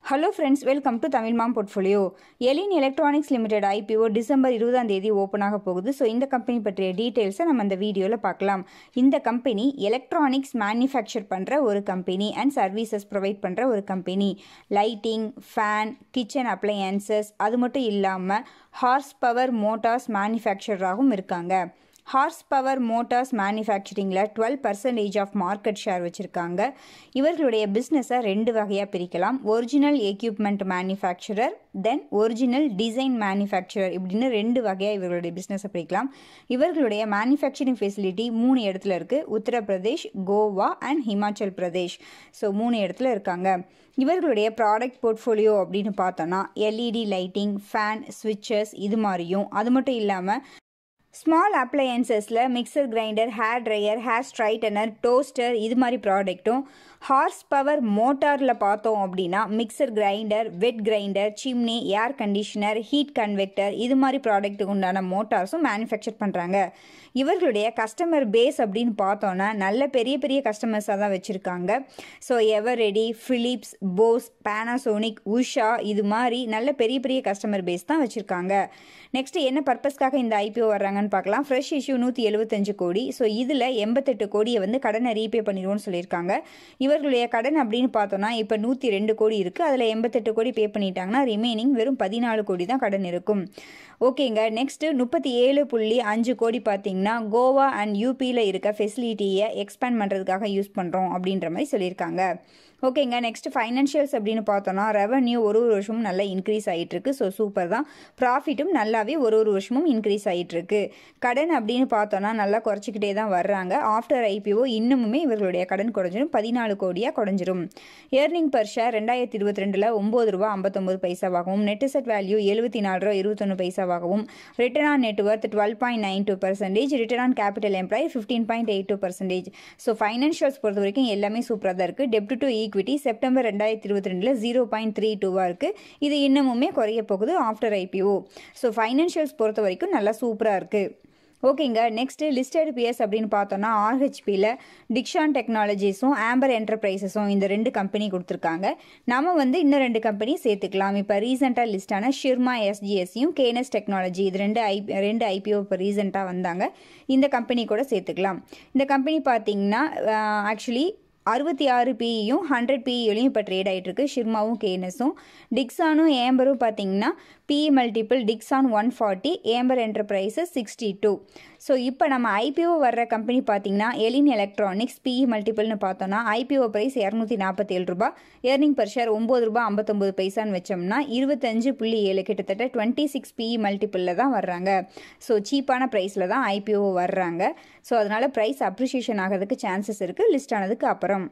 hello friends welcome to Tamil மாம் portfolio Elin electronics limited IPO December இருபதாம் தேதி ஓப்பன் ஆக போகுது ஸோ இந்த கம்பெனி பற்றிய டீட்டெயில்ஸை நம்ம இந்த வீடியோவில் பார்க்கலாம் இந்த கம்பெனி எலக்ட்ரானிக்ஸ் மேனுஃபேக்சர் பண்ணுற ஒரு கம்பெனி அண்ட் சர்வீசஸ் ப்ரொவைட் பண்ணுற ஒரு company lighting fan kitchen appliances அது மட்டும் இல்லாமல் ஹார்ஸ் பவர் மோட்டார்ஸ் மேனுஃபேக்சராகவும் இருக்காங்க ஹார்ஸ் பவர் மோட்டார்ஸ் மேனுஃபேக்சரிங்கில் twelve percentage of market share வச்சுருக்காங்க இவர்களுடைய பிஸ்னஸை ரெண்டு வகையாக பிரிக்கலாம் original equipment manufacturer then original design manufacturer இப்படின்னு ரெண்டு வகையாக இவர்களுடைய பிஸ்னஸை பிரிக்கலாம் இவர்களுடைய மேனுஃபேக்சரிங் ஃபெசிலிட்டி மூணு இடத்துல இருக்குது உத்தரப்பிரதேஷ் கோவா அண்ட் ஹிமாச்சல் பிரதேஷ் ஸோ மூணு இடத்துல இருக்காங்க இவர்களுடைய ப்ராடக்ட் போர்ட்ஃபோலியோ அப்படின்னு பார்த்தோன்னா எல்இடி லைட்டிங் ஃபேன் ஸ்விட்சஸ் இது மாதிரியும் அது மட்டும் இல்லாமல் ஸ்மால் அப்ளையன்சஸில் mixer grinder hair dryer hair straightener toaster இது மாதிரி ப்ராடக்ட்டும் ஹார்ஸ் பவர் மோட்டாரில் பார்த்தோம் அப்படின்னா mixer grinder wet grinder chimney air conditioner heat convector இது மாதிரி ப்ராடக்ட்டுக்கு உண்டான மோட்டார்ஸும் மேனுஃபேக்சர் பண்ணுறாங்க இவர்களுடைய கஸ்டமர் பேஸ் அப்படின்னு பார்த்தோன்னா நல்ல பெரிய பெரிய கஸ்டமர்ஸாக தான் வச்சுருக்காங்க so Eveready Philips Bose Panasonic Usha இது மாதிரி நல்ல பெரிய பெரிய கஸ்டமர் பேஸ் தான் வச்சுருக்காங்க நெக்ஸ்ட் என்ன பர்பஸ்க்காக இந்த ஐபிஓ வர்றாங்கன்னு பார்க்கலாம் ஃப்ரெஷ் இஷ்யூ நூற்றி எழுபத்தஞ்சு கோடி ஸோ இதில் எண்பத்தெட்டு கோடியை வந்து கடனை ரீபே பண்ணிடுவோம்னு சொல்லியிருக்காங்க இவர்களுடைய கடன் அப்படின்னு பார்த்தோன்னா இப்போ நூற்றி ரெண்டு கோடி இருக்குது அதில் எண்பத்தெட்டு கோடி பே பண்ணிட்டாங்கன்னா ரிமைனிங் வெறும் பதினாலு கோடி தான் கடன் இருக்கும் ஓகேங்க நெக்ஸ்ட்டு முப்பத்தி ஏழு புள்ளி அஞ்சு கோடி பார்த்தீங்கன்னா கோவா அண்ட் யூபியில் இருக்க ஃபெசிலிட்டியை எக்ஸ்பேண்ட் பண்ணுறதுக்காக யூஸ் பண்ணுறோம் அப்படின்ற மாதிரி சொல்லியிருக்காங்க ஓகேங்க நெக்ஸ்ட் ஃபைனான்ஷியல்ஸ் அப்படின்னு பார்த்தோன்னா ரெவன்யூ ஒரு ஒரு வருஷமும் நல்லா இன்க்ரீஸ் ஆகிட்டு இருக்கு ஸோ சூப்பர் தான் ப்ராஃபிட்டும் நல்லாவே ஒரு ஒரு வருஷமும் இன்க்ரீஸ் ஆகிட்டு இருக்கு கடன் அப்படின்னு பார்த்தோன்னா நல்லா குறைச்சிக்கிட்டே தான் வர்றாங்க ஆஃப்டர் ஐபிஓ இன்னமுமே இவர்களுடைய கடன் குறைஞ்சிரும் பதினாலு கோடியாக குறைஞ்சிரும் ஏர்னிங் பர் ஷேர் ரெண்டாயிரத்தி இருபத்தி ரெண்டில் ஒம்பது ரூபா ஐம்பத்தொம்பது பைசாவாகவும் நெட் செட் வேல்யூ எழுபத்தி நாலு ரூபா இருபத்தொன்று பைசாவாகவும் return on net worth twelve point nine two percentage return on capital employ fifteen point eight two percentage so financials பொறுத்த வரைக்கும் எல்லாமே சூப்பராக தான் இருக்குது டெப்ட் டு ஈக்விட்டி செப்டம்பர் ரெண்டாயிரத்தி இருபத்தி ரெண்டில் ஜீரோ பாயிண்ட் த்ரீ டூவாக இருக்குது இது இன்னமுமே குறைய போகுது ஆஃப்டர் ஐபிஓ ஸோ ஃபைனான்ஷியல்ஸ் பொறுத்த வரைக்கும் நல்லா சூப்பராக இருக்குது ஓகேங்க நெக்ஸ்ட்டு லிஸ்டட் பிஎஸ் அப்படின்னு பார்த்தோன்னா ஆர்ஹெச்பியில் டிக்ஷான் டெக்னாலஜிஸும் ஆம்பர் என்டர்பிரைசஸும் இந்த ரெண்டு கம்பெனி கொடுத்துருக்காங்க நம்ம வந்து இன்னும் ரெண்டு கம்பெனி சேர்த்துக்கலாம் இப்போ ரீசெண்டாக லிஸ்டான ஷிர்மா எஸ்ஜிஎஸ்சியும் கேனஸ் டெக்னாலஜி இது ரெண்டு ஐ ரெண்டு ஐபிஓ இப்போ ரீசெண்டாக வந்தாங்க இந்த கம்பெனி கூட சேர்த்துக்கலாம் இந்த கம்பெனி பார்த்தீங்கன்னா ஆக்சுவலி அறுபத்தி ஆறு பிஇயும் ஹண்ட்ரட் பிஇலையும் இப்போ ட்ரேட் ஆகிட்டு இருக்கு ஷிர்மாவும் கேஎன்எஸும் டிக்ஸானும் ஏம்பரும் பார்த்தீங்கன்னா PE multiple Dixon one forty Amber enterprises sixty two so இப்போ நம்ம ஐபிஓ வர்ற கம்பெனி பார்த்தீங்கன்னா எலின் எலக்ட்ரானிக்ஸ் பிஇ மல்டிபிள்னு பார்த்தோன்னா ஐபிஓ ப்ரைஸ் இரநூத்தி நாற்பத்தேழு ரூபா ஏர்னிங் பர் ஷேர் ஒம்பது ரூபா ஐம்பத்தொம்பது பைசான்னு வச்சோம்னா இருபத்தஞ்சு புள்ளி ஏழு கிட்டத்தட்ட டுவெண்ட்டி சிக்ஸ் பிஇ மல்டிபிளில் தான் வர்றாங்க ஸோ சீப்பான ப்ரைஸில் தான் ஐபிஓ வர்றாங்க ஸோ அதனால் ப்ரைஸ் அப்ரிஷியேஷன் ஆகிறதுக்கு சான்சஸ் இருக்குது லிஸ்ட் ஆனதுக்கு அப்புறம்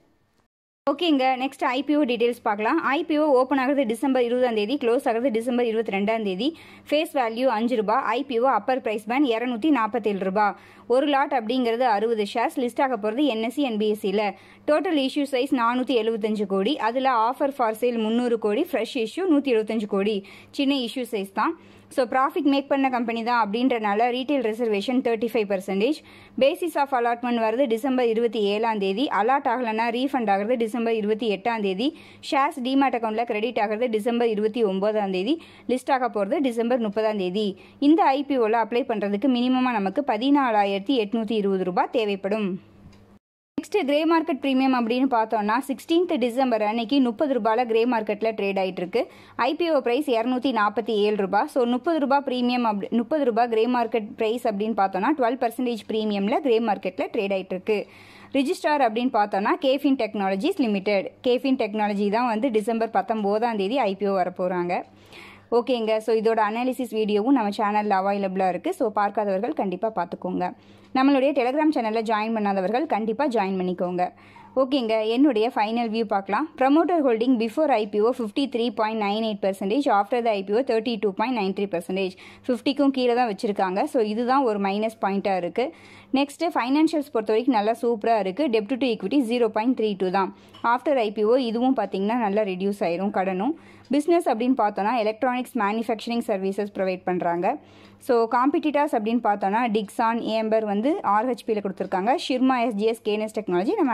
ஓகேங்க நெக்ஸ்ட் ஐபிஓ டீடைல்ஸ் பார்க்கலாம் ஐபிஓ ஓப்பன் ஆகுது டிசம்பர் இருபதாம் தேதி க்ளோஸ் ஆகுது டிசம்பர் இருபத்தி ரெண்டாம் தேதி ஃபேஸ் வேல்யூ அஞ்சு ரூபா ஐபிஓ அப்பர் பிரைஸ் பேண்ட் இரநூத்தி நாற்பத்தேழு ரூபா ஒரு லாட் அப்படிங்கிறது அறுபது ஷேர்ஸ் லிஸ்ட் ஆக போகிறது என்எஸ்சி என்பிஎஸ்சியில் டோட்டல் இஷ்யூ சைஸ் நானூற்றி எழுபத்தஞ்சு கோடி அதில் ஆஃபர் ஃபார் சேல் முந்நூறு கோடி ஃப்ரெஷ் இஷ்யூ நூற்றி எழுபத்தஞ்சு கோடி சின்ன இஷ்யூ சைஸ் தான் ஸோ ப்ராஃபிட் மேக் பண்ண கம்பெனி தான் அப்படின்றனால retail reservation thirty five percentage basis of allotment வருது டிசம்பர் இருபத்தி ஏழாம் தேதி அலாட் ஆகலைன்னா ரீஃபண்ட் ஆகிறது டிசம்பர் இருபத்தி எட்டாம் தேதி ஷேர்ஸ் டிமேட் அக்கௌண்ட்டில் கிரெடிட் ஆகிறது டிசம்பர் இருபத்தி ஒம்போதாம் தேதி லிஸ்ட் ஆக போகிறது டிசம்பர் முப்பதாம் தேதி இந்த ஐபிஓவில் அப்ளை பண்ணுறதுக்கு மினிமமாக நமக்கு பதினாலாயிரத்தி எட்நூற்றி இருபது ரூபாய் தேவைப்படும் நெக்ஸ்ட் கிரே மார்க்கெட் ப்ரீமியம் அப்படின்னு பார்த்தோம்னா சிக்ஸ்டீன்த் டிசம்பர் அன்னைக்கு முப்பது ரூபாயில் கிரே மார்க்கெட்டில் ட்ரேட் ஆகிட்டு இருக்கு ஐபிஓ ப்ரைஸ் இரநூத்தி நாற்பத்தி ஏழு ரூபாய் ஸோ முப்பது ரூபாய் ப்ரீமியம் அப்படி முப்பது ரூபாய் கிரே மார்க்கெட் ப்ரைஸ் அப்படின்னு பார்த்தோம்னா டுவெல் பர்சன்டேஜ் ப்ரீமியமில் கிரே மார்க்கெட்டில் ட்ரேட் ஆகிட்டு இருக்கு ரிஜிஸ்டார் அப்படின்னு பார்த்தோன்னா KFin technologies limited KFin technology தான் வந்து டிசம்பர் பத்தொம்போதாம் தேதி ஐபிஓ வர போகிறாங்க ஓகேங்க ஸோ இதோட அனாலிசிஸ் வீடியோவும் நம்ம சேனலில் அவைலபிளாக இருக்குது ஸோ பார்க்காதவர்கள் கண்டிப்பாக பார்த்துக்கோங்க நம்மளுடைய டெலிகிராம் சேனலில் ஜாயின் பண்ணாதவர்கள் கண்டிப்பாக ஜாயின் பண்ணிக்கோங்க ஓகேங்க என்னுடைய ஃபைனல் வியூ பார்க்கலாம் promoter holding before IPO fifty three point nine eight percentage after the IPO thirty two point nine three percentage ஃபிஃப்டிக்கும் கீழே தான் வச்சுருக்காங்க ஸோ இதுதான் ஒரு மைனஸ் பாயிண்ட்டாக இருக்குது நெக்ஸ்ட்டு ஃபைனான்ஷியல்ஸ் பொறுத்த வரைக்கும் நல்லா சூப்பராக இருக்குது டெப்ட் to equity zero point three two தான் ஆஃப்டர் ஐபிஓ இதுவும் பார்த்தீங்கன்னா நல்லா ரெடியூஸ் ஆயிரும் கடனும் பிஸ்னஸ் அப்படின்னு பார்த்தோன்னா எலக்ட்ரானிக்ஸ் மேனுஃபேக்சரிங் சர்வீசஸ் ப்ரொவைட் பண்ணுறாங்க ஸோ காம்படிட்டர்ஸ் அப்படின்னு பார்த்தோன்னா டிக்ஸான் ஏம்பர் வந்து ஆர்ஹெச்பியில் கொடுத்துருக்காங்க ஷிர்மா எஸ்ஜிஎஸ் கேனஸ் டெக்னாலஜி நம்ம ஆட் பண்ணியிருக்கோம்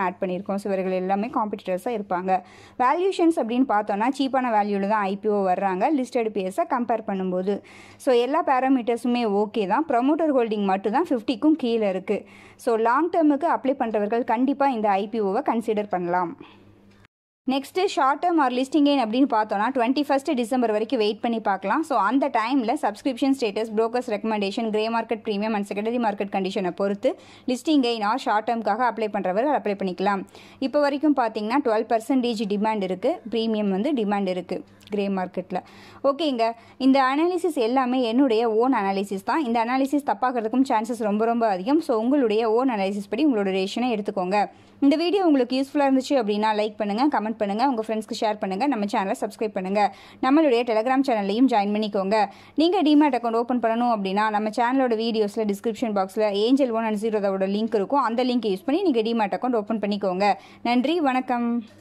இருக்கும் ஸோ இவர்கள் எல்லாமே காம்படிட்டர்ஸாக இருப்பாங்க வேல்யூஷன்ஸ் அப்படின்னு பார்த்தோன்னா சீப்பான வேல்யூவில் தான் ஐபிஓ வர்றாங்க லிஸ்டட் பேஸை கம்பேர் பண்ணும்போது ஸோ எல்லா பேராமீட்டர்ஸுமே ஓகே தான் ப்ரொமோட்டர் ஹோல்டிங் மட்டும் தான் ஃபிஃப்டிக்கும் கீழே இருக்குது ஸோ லாங் டேர்முக்கு அப்ளை பண்ணுறவர்கள் கண்டிப்பாக இந்த ஐபிஓவை கன்சிடர் பண்ணலாம் next short term or listing gain அப்படின்னு பார்த்தோன்னா டுவெண்ட்டி ஃபஸ்ட் டிசம்பர் வரைக்கும் வெயிட் பண்ணி பார்க்கலாம் ஸோ அந்த டைமில் subscription status brokers recommendation grey market premium and secondary market கண்டிஷனை பொறுத்து லிஸ்டிங் கெயின் ஆர் ஷார்ட் டேர்முக்காக அப்ளை பண்ணுறவர்கள் அப்ளை பண்ணிக்கலாம் இப்போ வரைக்கும் பார்த்தீங்கன்னா டுவெல் பர்சன்டேஜ் டிமாண்ட் இருக்குது ப்ரீமியம் வந்து டிமாண்ட் இருக்குது கிரே மார்க்கெட்டில் ஓகேங்க இந்த அனாலிசிஸ் எல்லாமே என்னுடைய ஓன் அனாலிசிஸ் தான் இந்த அனாலிசிஸ் தப்பாகிறதுக்கும் சான்சஸ் ரொம்ப ரொம்ப அதிகம் ஸோ உங்களுடைய ஓன் அனாலிசிஸ் படி உங்களோட ரேஷனை எடுத்துக்கோங்க இந்த வீடியோ உங்களுக்கு யூஸ்ஃபுல்லாக இருந்துச்சு அப்படின்னா லைக் பண்ணுங்கள் கமெண்ட் பண்ணுங்கள் உங்கள் ஃப்ரெண்ட்ஸ்க்கு ஷேர் பண்ணுங்கள் நம்ம சேனலை சப்ஸ்கிரைப் பண்ணுங்கள் நம்மளுடைய டெலிகிராம் சேனல்லையும் ஜாயின் பண்ணிக்கோங்க நீங்கள் டிமேட் அக்கௌண்ட் ஓப்பன் பண்ணணும் அப்படின்னா நம்ம சேனலோட வீடியோஸில் டிஸ்கிரிப்ஷன் பாக்ஸில் ஏஞ்சல் ஒன் அண்ட் ஜீரோதோட லிங்க் இருக்கும் அந்த லிங்க் யூஸ் பண்ணி நீங்கள் டிமேட் அக்கௌண்ட் ஓப்பன் பண்ணிக்கோங்க நன்றி வணக்கம்